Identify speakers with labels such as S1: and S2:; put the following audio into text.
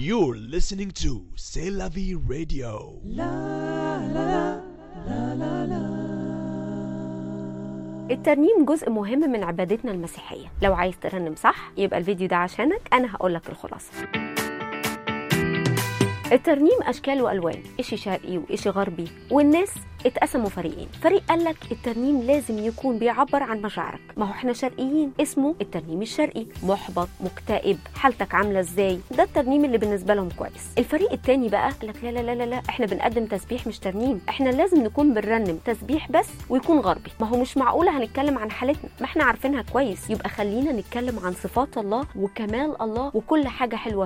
S1: You're listening to C'est la vie radio.
S2: الترنيم جزء مهم من عبادتنا المسيحية لو عايز ترنم صح يبقى الفيديو ده عشانك أنا هقولك الخلاصة الترنيم أشكال وألوان إشي شرقي وإشي غربي والناس اتقسموا فريقين فريق قال لك الترنيم لازم يكون بيعبر عن مشاعرك ما هو احنا شرقيين اسمه الترنيم الشرقي محبط مكتئب حالتك عامله ازاي ده الترنيم اللي بالنسبه لهم كويس الفريق التاني بقى قال لك لا لا لا لا لا احنا بنقدم تسبيح مش ترنيم احنا لازم نكون بنرنم تسبيح بس ويكون غربي ما هو مش معقوله هنتكلم عن حالتنا ما احنا عارفينها كويس يبقى خلينا نتكلم عن صفات الله وكمال الله وكل حاجه حلوه